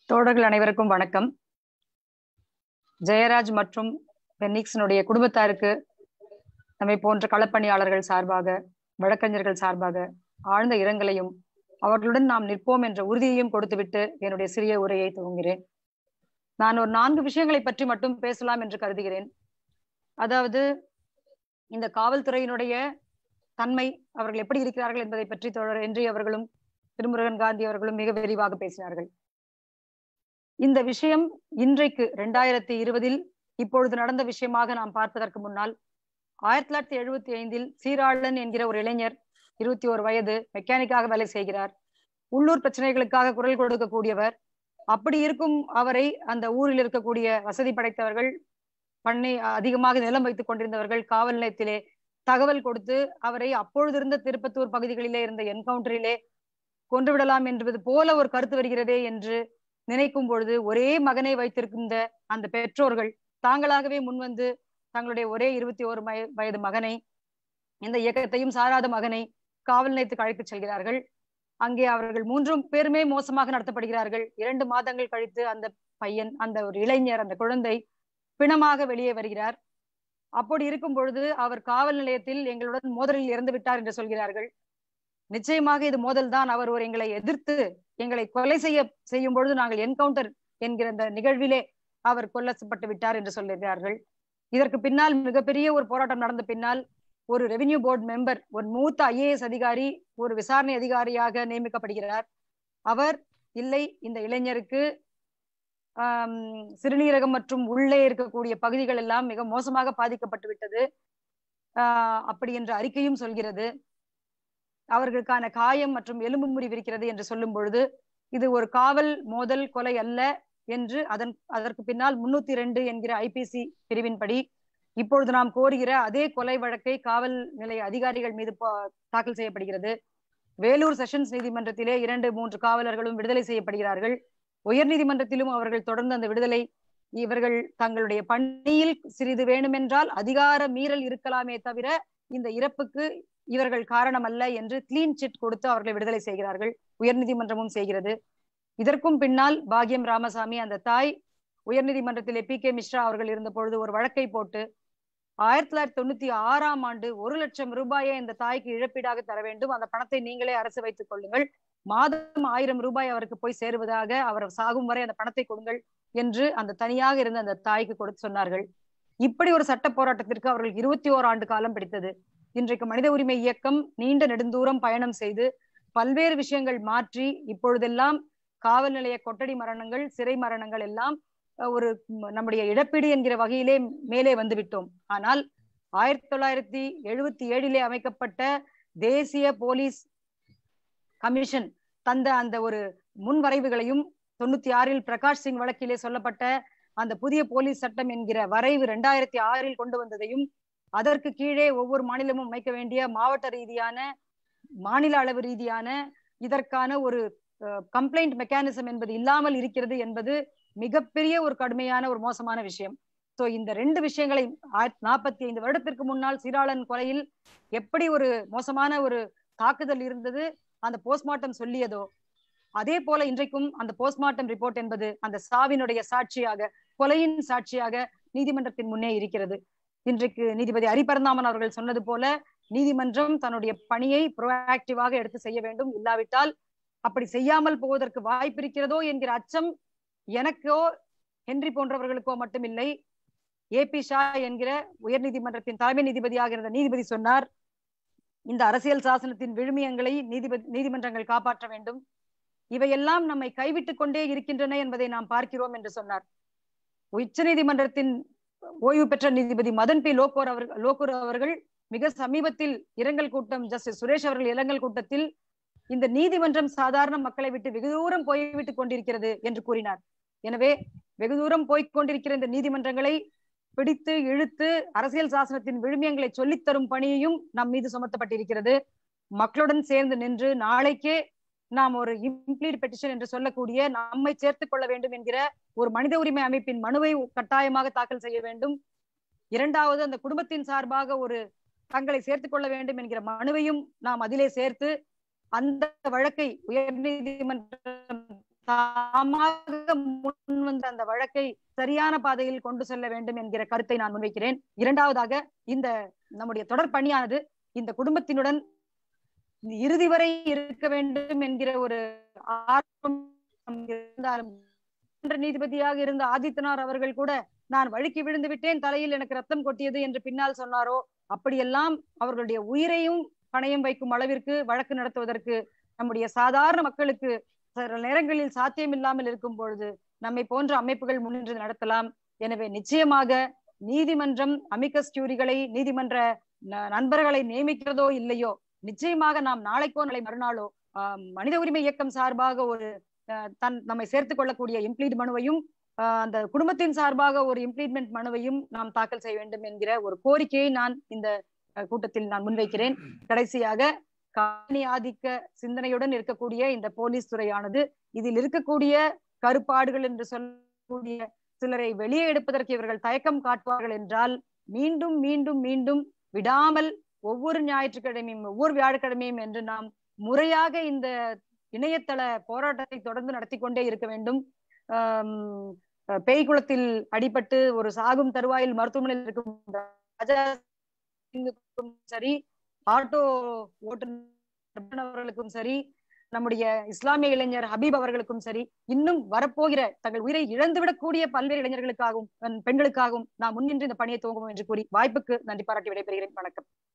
தோழர்கள் அனைவருக்கும் வணக்கம் ஜெயராஜ் மற்றும் பென்னிக்ஸனுடைய குடும்பத்தாருக்கு நம்மை போன்ற களப்பணியாளர்கள் சார்பாக வழக்கறிஞர்கள் சார்பாக ஆழ்ந்த இரங்கலையும் அவர்களுடன் நாம் நிற்போம் என்ற உறுதியையும் கொடுத்துவிட்டு என்னுடைய சிறிய உரையை துவங்குகிறேன் நான் ஒரு நான்கு விஷயங்களை பற்றி மட்டும் பேசலாம் என்று கருதுகிறேன் அதாவது இந்த காவல்துறையினுடைய தன்மை அவர்கள் எப்படி இருக்கிறார்கள் என்பதை பற்றி தோழர் என்றி அவர்களும் திருமுருகன் காந்தி அவர்களும் மிக விரிவாக பேசினார்கள் இந்த விஷயம் இன்றைக்கு ரெண்டாயிரத்தி இருபதில் இப்பொழுது நடந்த விஷயமாக நாம் பார்ப்பதற்கு முன்னால் ஆயிரத்தி தொள்ளாயிரத்தி எழுபத்தி ஐந்தில் சீராளன் என்கிற ஒரு இளைஞர் இருபத்தி ஒரு வயது மெக்கானிக்காக வேலை செய்கிறார் உள்ளூர் பிரச்சனைகளுக்காக குரல் கொடுக்கக்கூடியவர் அப்படி இருக்கும் அவரை அந்த ஊரில் இருக்கக்கூடிய வசதி படைத்தவர்கள் பண்ணை அதிகமாக நிலம் வைத்துக் கொண்டிருந்தவர்கள் காவல் நிலையத்திலே தகவல் கொடுத்து அவரை அப்பொழுது இருந்த திருப்பத்தூர் பகுதிகளிலே இருந்த என்கவுண்டரிலே கொன்று விடலாம் என்பது போல ஒரு கருத்து வருகிறதே என்று நினைக்கும் பொழுது ஒரே மகனை வைத்திருக்கின்ற அந்த பெற்றோர்கள் தாங்களாகவே முன்வந்து தங்களுடைய ஒரே இருபத்தி ஓரு வயது மகனை இந்த இயக்கத்தையும் சாராத மகனை காவல் நிலையத்துக்கு அழைத்து செல்கிறார்கள் அங்கே அவர்கள் மூன்றும் பேருமே மோசமாக நடத்தப்படுகிறார்கள் இரண்டு மாதங்கள் கழித்து அந்த பையன் அந்த ஒரு இளைஞர் அந்த குழந்தை பிணமாக வெளியே வருகிறார் அப்படி இருக்கும் பொழுது அவர் காவல் நிலையத்தில் எங்களுடன் மோதலில் இறந்து விட்டார் என்று சொல்கிறார்கள் நிச்சயமாக இது மோதல் தான் அவர் ஒரு எங்களை எதிர்த்து எங்களை கொலை செய்ய செய்யும் பொழுது நாங்கள் என்கவுண்டர் என்கிற அந்த நிகழ்விலே அவர் கொல்லப்பட்டு விட்டார் என்று சொல்லுகிறார்கள் இதற்கு பின்னால் மிகப்பெரிய ஒரு போராட்டம் நடந்த பின்னால் ஒரு ரெவென்யூ போர்டு மெம்பர் ஒரு மூத்த ஐஏஎஸ் அதிகாரி ஒரு விசாரணை அதிகாரியாக நியமிக்கப்படுகிறார் அவர் இல்லை இந்த இளைஞருக்கு ஆஹ் சிறுநீரகம் மற்றும் உள்ளே இருக்கக்கூடிய பகுதிகள் எல்லாம் மிக மோசமாக பாதிக்கப்பட்டு விட்டது ஆஹ் அப்படி என்ற அறிக்கையும் சொல்கிறது அவர்களுக்கான காயம் மற்றும் எலும்பு முறிவு இருக்கிறது என்று சொல்லும் பொழுது இது ஒரு காவல் மோதல் கொலை அல்ல என்று அதன் அதற்கு பின்னால் முன்னூத்தி ரெண்டு என்கிற ஐபிசி பிரிவின்படி இப்பொழுது நாம் கோருகிற அதே கொலை வழக்கை காவல் நிலைய அதிகாரிகள் மீது தாக்கல் செய்யப்படுகிறது வேலூர் செஷன்ஸ் நீதிமன்றத்திலே இரண்டு மூன்று காவலர்களும் விடுதலை செய்யப்படுகிறார்கள் உயர் நீதிமன்றத்திலும் அவர்கள் தொடர்ந்து அந்த விடுதலை இவர்கள் தங்களுடைய பணியில் சிறிது வேணுமென்றால் அதிகார மீறல் இருக்கலாமே தவிர இந்த இறப்புக்கு இவர்கள் காரணம் அல்ல என்று கிளீன் சிட் கொடுத்து அவர்களை விடுதலை செய்கிறார்கள் உயர்நீதிமன்றமும் செய்கிறது இதற்கும் பின்னால் பாக்யம் ராமசாமி அந்த தாய் உயர்நீதிமன்றத்திலே பி கே மிஸ்ரா அவர்கள் இருந்த பொழுது ஒரு வழக்கை போட்டு ஆயிரத்தி தொள்ளாயிரத்தி தொண்ணூத்தி ஆறாம் ஆண்டு ஒரு லட்சம் ரூபாயை இந்த தாய்க்கு இழப்பீடாக தர வேண்டும் அந்த பணத்தை நீங்களே அரசு வைத்துக் கொள்ளுங்கள் மாதம் ஆயிரம் ரூபாய் அவருக்கு போய் சேருவதாக அவர் சாகும் வரை அந்த பணத்தை கொடுங்கள் என்று அந்த தனியாக இருந்த அந்த தாய்க்கு கொடுத்து சொன்னார்கள் இப்படி ஒரு சட்ட போராட்டத்திற்கு அவர்கள் இருபத்தி ஓர் ஆண்டு காலம் பிடித்தது இன்றைக்கு மனித உரிமை இயக்கம் நீண்ட நெடுந்தூரம் பயணம் செய்து பல்வேறு விஷயங்கள் மாற்றி இப்பொழுதெல்லாம் காவல் நிலைய கொட்டடி மரணங்கள் சிறை மரணங்கள் எல்லாம் ஒரு நம்முடைய இழப்பீடு என்கிற வகையிலே மேலே வந்து விட்டோம் ஆனால் ஆயிரத்தி தொள்ளாயிரத்தி எழுபத்தி ஏழிலே அமைக்கப்பட்ட தேசிய போலீஸ் கமிஷன் தந்த அந்த ஒரு முன்வரைவுகளையும் தொண்ணூத்தி ஆறில் பிரகாஷ் சிங் வழக்கிலே சொல்லப்பட்ட அந்த புதிய போலீஸ் சட்டம் என்கிற வரைவு ரெண்டாயிரத்தி ஆறில் கொண்டு வந்ததையும் அதற்கு கீழே ஒவ்வொரு மாநிலமும் அமைக்க வேண்டிய மாவட்ட ரீதியான மாநில அளவு ரீதியான இதற்கான ஒரு கம்ப்ளைண்ட் மெக்கானிசம் என்பது இல்லாமல் இருக்கிறது என்பது மிகப்பெரிய ஒரு கடுமையான ஒரு மோசமான விஷயம் சோ இந்த ரெண்டு விஷயங்களை நாற்பத்தி ஐந்து வருடத்திற்கு முன்னால் சீராளன் கொலையில் எப்படி ஒரு மோசமான ஒரு தாக்குதல் இருந்தது அந்த போஸ்ட்மார்ட்டம் சொல்லியதோ அதே போல இன்றைக்கும் அந்த போஸ்ட்மார்ட்டம் ரிப்போர்ட் என்பது அந்த சாவினுடைய சாட்சியாக கொலையின் சாட்சியாக நீதிமன்றத்தின் முன்னே இருக்கிறது இன்றைக்கு நீதிபதி ஹரிபரந்தாமன் அவர்கள் சொன்னது போல நீதிமன்றம் தன்னுடைய பணியை ப்ரோஆக்டிவாக எடுத்து செய்ய வேண்டும் இல்லாவிட்டால் அப்படி செய்யாமல் போவதற்கு வாய்ப்பு இருக்கிறதோ என்கிற அச்சம் எனக்கோ ஹென்றி போன்றவர்களுக்கோ மட்டுமில்லை ஏ பி ஷா என்கிற உயர் நீதிமன்றத்தின் தலைமை நீதிபதியாக இருந்த நீதிபதி சொன்னார் இந்த அரசியல் சாசனத்தின் விழுமியங்களை நீதிபதி நீதிமன்றங்கள் காப்பாற்ற வேண்டும் இவையெல்லாம் நம்மை கைவிட்டுக் கொண்டே இருக்கின்றன என்பதை நாம் பார்க்கிறோம் என்று சொன்னார் உச்ச நீதிமன்றத்தின் ஓய்வு பெற்ற நீதிபதி மதன் பி லோகோர் அவர்கள் லோகூர் அவர்கள் மிக சமீபத்தில் இரங்கல் கூட்டம் ஜஸ்டிஸ் சுரேஷ் அவர்கள் இரங்கல் கூட்டத்தில் இந்த நீதிமன்றம் சாதாரண மக்களை விட்டு வெகு தூரம் போய்விட்டுக் கொண்டிருக்கிறது என்று கூறினார் எனவே வெகு தூரம் போய்க் கொண்டிருக்கிற இந்த நீதிமன்றங்களை பிடித்து இழுத்து அரசியல் சாசனத்தின் விழுமியங்களை சொல்லித்தரும் பணியையும் நம் மீது சுமத்தப்பட்டிருக்கிறது மக்களுடன் சேர்ந்து நின்று நாளைக்கே நாம் ஒரு இம்ப்ளீட் பெட்டிஷன் என்று சொல்லக்கூடிய நம்மை சேர்த்துக் கொள்ள வேண்டும் என்கிற ஒரு மனித உரிமை அமைப்பின் மனுவை கட்டாயமாக தாக்கல் செய்ய வேண்டும் இரண்டாவது அந்த குடும்பத்தின் சார்பாக ஒரு தங்களை சேர்த்துக் கொள்ள வேண்டும் என்கிற மனுவையும் நாம் அதிலே சேர்த்து அந்த வழக்கை உயர் நீதிமன்றம் தாமாக முன் வந்த அந்த வழக்கை சரியான பாதையில் கொண்டு செல்ல வேண்டும் என்கிற கருத்தை நான் முன்வைக்கிறேன் இரண்டாவதாக இந்த நம்முடைய தொடர் பணியானது இந்த குடும்பத்தினுடன் இறுதி வரை இருக்க வேண்டும் என்கிற ஒரு ஆர்வம் இருந்தாலும் நீதிபதியாக இருந்த ஆதித்தனார் அவர்கள் கூட நான் வழுக்கி விழுந்து விட்டேன் தலையில் எனக்கு ரத்தம் கொட்டியது என்று பின்னால் சொன்னாரோ அப்படியெல்லாம் அவர்களுடைய உயிரையும் பணயம் வைக்கும் அளவிற்கு வழக்கு நடத்துவதற்கு நம்முடைய சாதாரண மக்களுக்கு சில நேரங்களில் சாத்தியம் இல்லாமல் இருக்கும் பொழுது நம்மை போன்ற அமைப்புகள் முன்னின்று நடத்தலாம் எனவே நிச்சயமாக நீதிமன்றம் அமிகஸ் கியூரிகளை நீதிமன்ற நண்பர்களை நியமிக்கிறதோ இல்லையோ நிச்சயமாக நாம் நாளைக்கோ நாளை மறுநாளோ மனித உரிமை இயக்கம் சார்பாக ஒரு தன் நம்மை சேர்த்துக் கொள்ளக்கூடிய இம்ப்ளீட் மனுவையும் அந்த குடும்பத்தின் சார்பாக ஒரு இம்ப்ளீட்மெண்ட் மனுவையும் நாம் தாக்கல் செய்ய வேண்டும் என்கிற ஒரு கோரிக்கையை நான் இந்த கூட்டத்தில் நான் முன்வைக்கிறேன் கடைசியாக காணி ஆதிக்க சிந்தனையுடன் இருக்கக்கூடிய இந்த போலீஸ் துறையானது இதில் இருக்கக்கூடிய கருப்பாடுகள் என்று சொல்லக்கூடிய சிலரை வெளியே எடுப்பதற்கு இவர்கள் தயக்கம் காட்டுவார்கள் என்றால் மீண்டும் மீண்டும் மீண்டும் விடாமல் ஒவ்வொரு ஞாயிற்றுக்கிழமையும் ஒவ்வொரு வியாழக்கிழமையும் என்று நாம் முறையாக இந்த இணையதள போராட்டத்தை தொடர்ந்து நடத்தி கொண்டே இருக்க வேண்டும் பேய்குளத்தில் அடிபட்டு ஒரு சாகும் தருவாயில் மருத்துவமனையில் இருக்கும் ராஜா சரி ஆட்டோ ஓட்டுநர்களுக்கும் சரி நம்முடைய இஸ்லாமிய இளைஞர் ஹபீப் அவர்களுக்கும் சரி இன்னும் வரப்போகிற தங்கள் உயிரை இழந்துவிடக்கூடிய பல்வேறு இளைஞர்களுக்காகவும் பெண்களுக்காகவும் நாம் முன்னின்று இந்த பணியை துவங்குவோம் என்று கூறி வாய்ப்புக்கு நன்றி பாராட்டி விடைபெறுகிறேன் வணக்கம்